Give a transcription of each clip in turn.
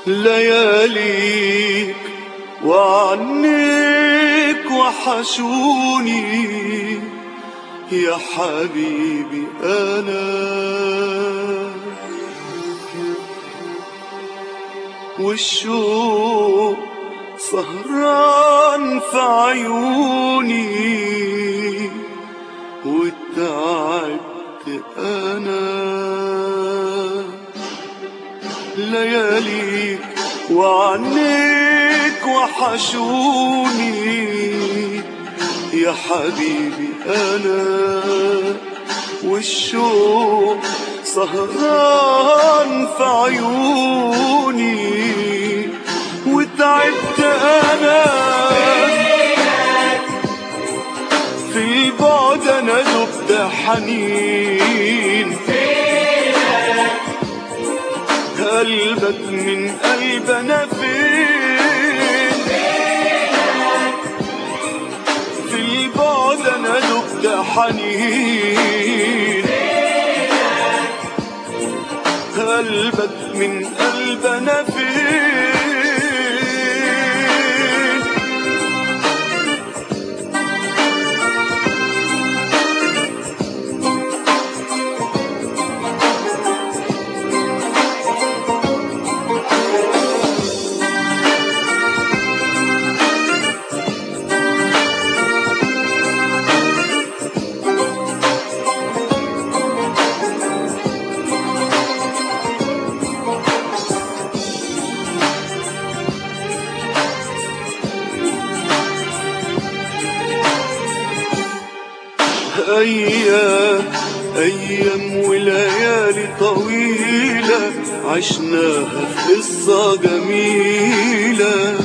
لياليك وعنيك وحشوني يا حبيبي أنا والشوق سهران في عيوني وتعبت أنا لياليك وعنيك وحشوني يا حبيبي أنا والشوق سهران في عيوني وتعبت أنا في البعد أنا ذبت حنين قلبك من قلبنا فين في البعد انا ذبت حنين قلبك من قلبنا فين أيام أيام وليالي طويلة عشناها في قصة جميلة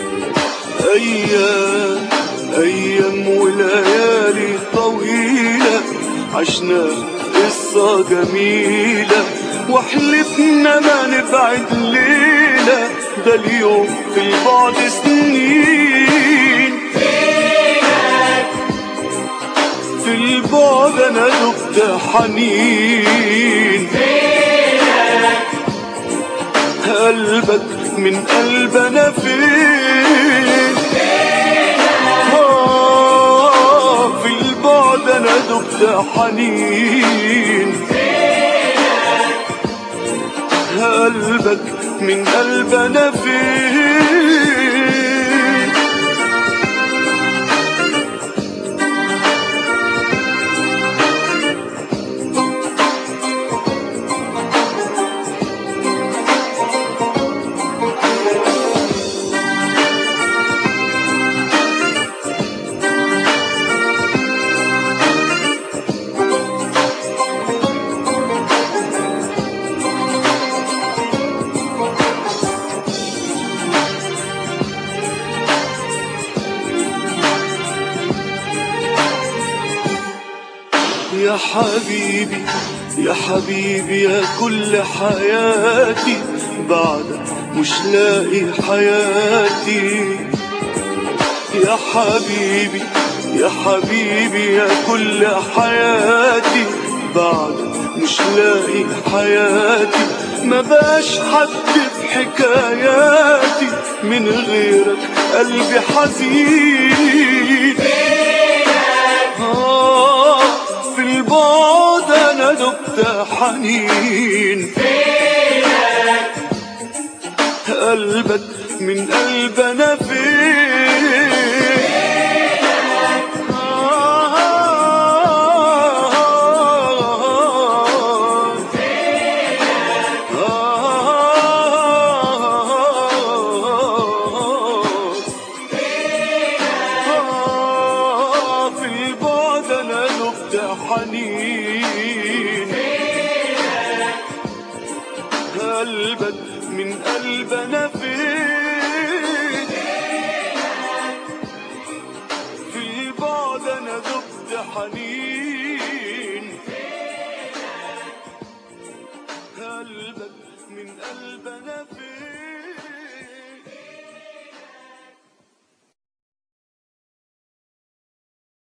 أيام أيام وليالي طويلة عشناها في قصة جميلة وحلفنا ما نبعد ليلة ده اليوم في البعد سنين في البعد انا ذبت حنين قلبك من قلبنا فين آه في البعد انا ذبت حنين قلبك من قلبنا فين يا حبيبي يا حبيبي يا كل حياتي بعدك مش لاقي حياتي يا حبيبي يا حبيبي يا كل حياتي بعدك مش لاقي حياتي ما باش حد في حكاياتي من غيرك قلبي حزين آه في البعد انا دبت حنين قلبك من قلبنا فين في البعد انا ذبت حنين قلبك من قلبنا فين في البعد انا ذبت حنين